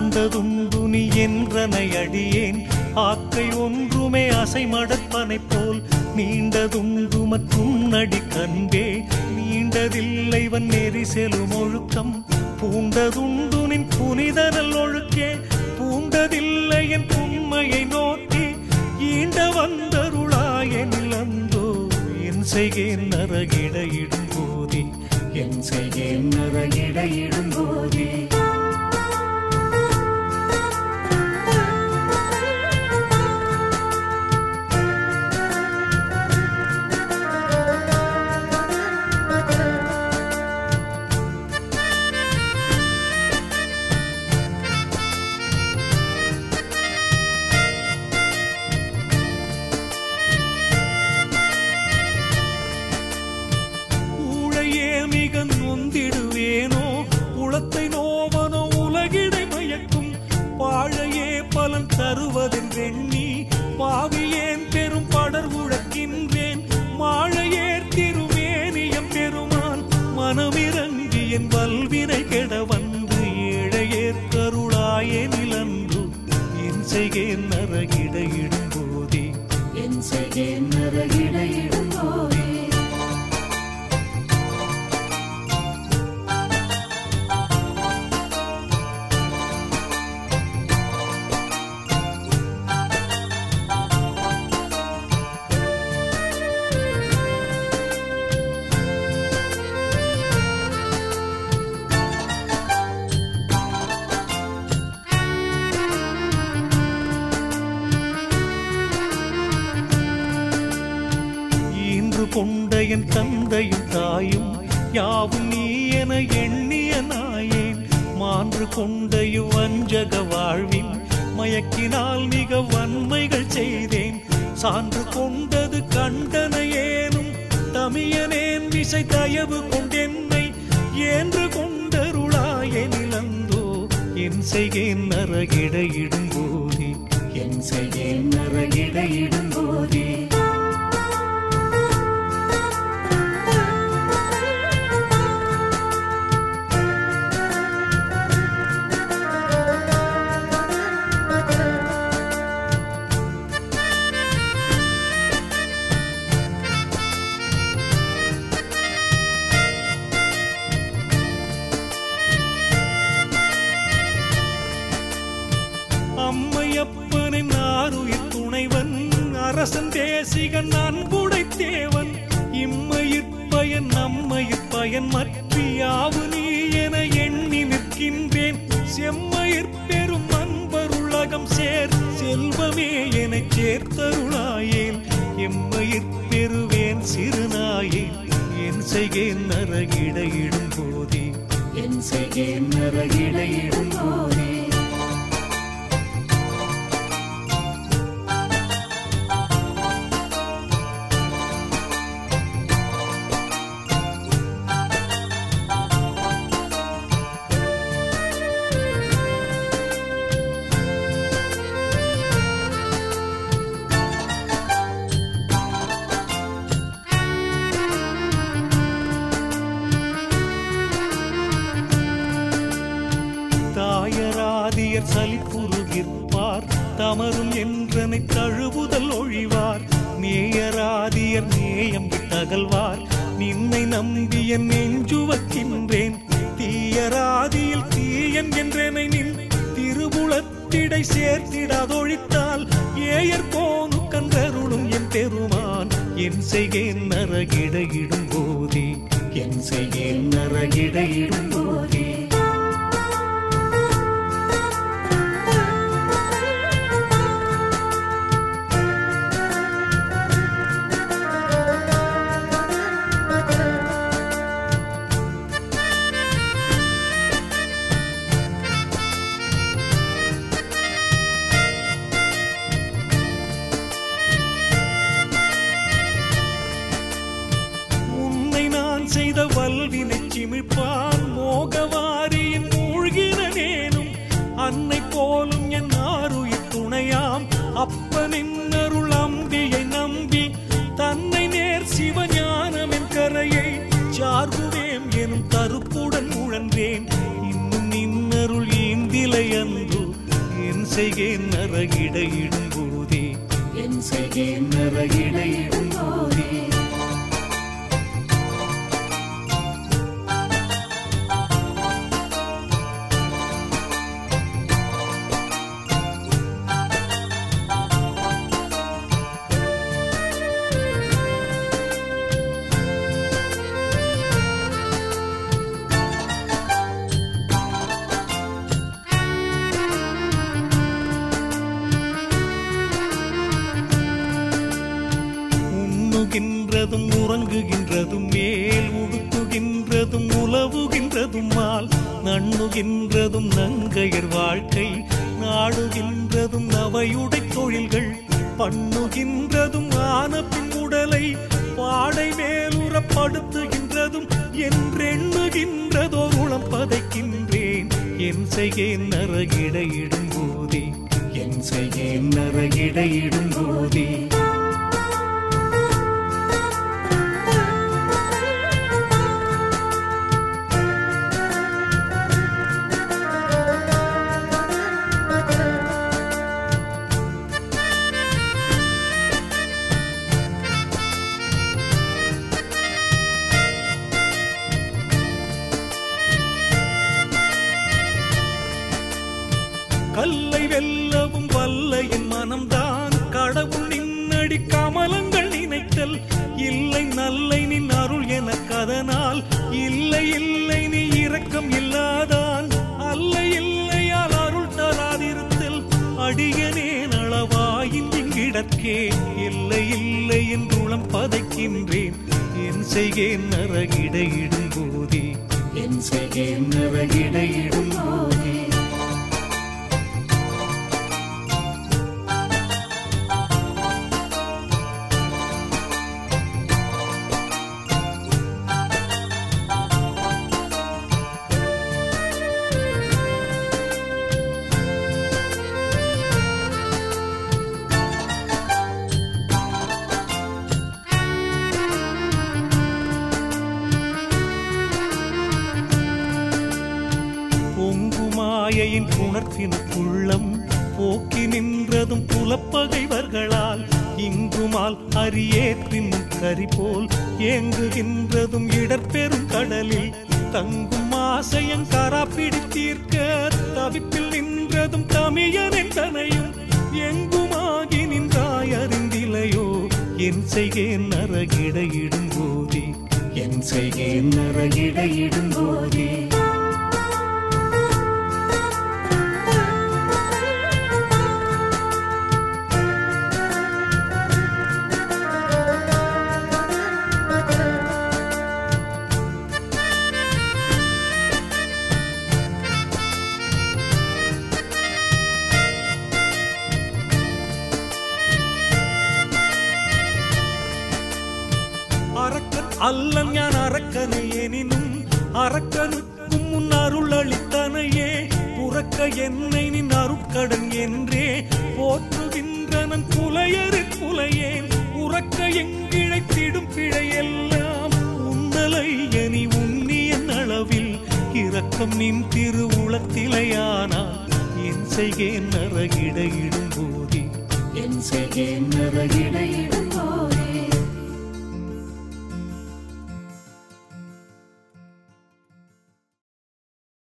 கண்டதுண்டு நீ என்றனை அடியேன் ஆக்கை ஒன்றுமே அசைமடற்பனை போல் நீண்டதுண்டு மற்றும் நடி கண்பே நீண்டதில்லைவன் நெறி செலும் ஒழுக்கம் பூண்டதுண்டு நின் புனிதனல் ஒழுக்கே பூண்டதில்லை என் உண்மையை நோக்கி ஈண்ட வந்தருளாயனில் அந்தோ என் செய்கேன் நரகிடையிடும் போதே என் செய்கேன் நரகிடையிடும் போதே ஊழையே மிக நொந்திடுவேனோ உளத்தை நோவனோ உலகிடை மயக்கும் பாழையே பலன் தருவதென்றெண்ணி பாவியேன் பெரும் படர் உழக்கின்றேன் மாழையேர் திருமேனியம் பெருமான் மனமிறங்கி என் வல்வினை கெட வந்து ஏழையேற் கருளாயே நிலன்று என் செய்கேன் நரகிடையிடும் போதே என் செய்கேன் நரகிடையிடும் போதே ஈன்று கொண்ட என் தந்தையும் தாயும் யாவும் நீ என எண்ணிய நாயேன் மான்று கொண்ட இவ்வஞ்சக வாழ்வின் மயக்கினால் மிக வன்மைகள் செய்தேன் சான்று கொண்டது கண்டனையேனும் தமியனேன் விசை தயவு கொண்டென்னை ஏன்று கொண்டருளாயனிலந்தோ என் செய்கேன் நரகிடையிடும் போதே என் செய்கேன் நரகிடையிடும் போதே அம்மையப்பனின் ஆறுயிர் துணைவன் அரசன் தேசிகன் அன்புடை தேவன் இம்மையிற் பயன் நம்மயிற் பயன் மற்றியாவு நீ என எண்ணி நிற்கின்றேன் செம்மையிற் பெரும் அன்பருலகம் சேர் செல்வமே எனச் சேர்த்தருளாயேன் எம்மையிற் பெறுவேன் சிறுநாயேன் என் செய்கேன் நரகிடையிடும் போதே என் செய்கேன் நரகிடையிடும் போதே தாயராதியர் சலிப்புருகிற்பார் தமரும் என்றனை தழுவுதல் ஒழிவார் நேயராதியர் நேயம் விட்டகல்வார் நின்னை நம்பிய நெஞ்சுவக்கின்றேன் தீயராதியில் தீயன் என்றனை நின் திருபுலத்திடை சேர்த்திடாதொழித்தால் ஏயர் கோனு கன்றருளும் என் பெருமான் என் செய்கேன் நரகிடையிடும் போதே என் செய்கேன் நரகிடையிடும் போதே உன்னை நான் செய்த வல்வினை சிமிழ்ப்பான் மோகவான் செய்கேன் நரகிடையிடும் போதே என் செய்கேன் நரகிடையிடும் போதே உண்ணுகின்றதும் உறங்குகின்றதும் மேல் உடுத்துகின்றதும் உலவுகின்றதும் மால் நண்ணுகின்றதும் நங்கையர் வாழ்க்கை நாடுகின்றதும் நவையுடை தொழில்கள் பண்ணுகின்றதும் ஆன பின் உடலை பாடை மேலுறப்படுத்துகின்றதும் என்றெண்ணுகின்றதோர் உளம் பதைக்கின்றேன் என் செய்கேன் நரகிடையிடும் போதே என் செய்கேன் நரகிடையிடும் போதே கல்லை வெல்லவும் வல்ல என் மனம்தான் கடவுள் நின்னடி கமலங்கள் நினைத்தல் இல்லை நல்லை நின் அருள் எனக்கு அதனால் இல்லை இல்லை நீ இரக்கம் இல்லாதான் அல்ல இல்லையால் அருள் தராதிருத்தல் அடியனேன் அளவாயின் இங்கிடக்கே இல்லை இல்லை என்றுளம் பதைக்கின்றேன் என் செய்கேன் நரகிடையிடும் போதே என் செய்கேன் நரகிடையிடும் போதே பொங்குமாயையின் புணர்த்தினுக்குள்ளம் போக்கி நின்றதும் புலப்பகைவர்களால் இங்குமால் அரியேற்றின் கரி போல் ஏங்குகின்றதும் இடர்பெரும் கடலில் தங்கும் ஆசையன் கரா பிடித்தீர்க்க தவிப்பில் நின்றதும் தமியன் என்றனையும் எங்குமாகி நின்றாய் அறிந்திலையோ என் செய்கேன் நரகிடையிடும் போதே என் செய்கேன் நரகிடையிடும் போதே அரக்கன் அல்லன் ஞான் அரக்கனை எனினும் அரக்கனுக்கும் முன் அருள் அளித்தனையே புறக்க என்னை நின் அருட்கடன் என்றே போற்றுகின்றனன் புலையரு புலையேன் உறக்க எங்கிழைத்திடும் பிழையெல்லாம் உன்னலை எனி உன்னியன் அளவில் இரக்கம் நின் திருவுளத்திலையானால் என் செய்கேன் நரகிடையிடும் போதே என் செய்கேன் நரகிடையிடும்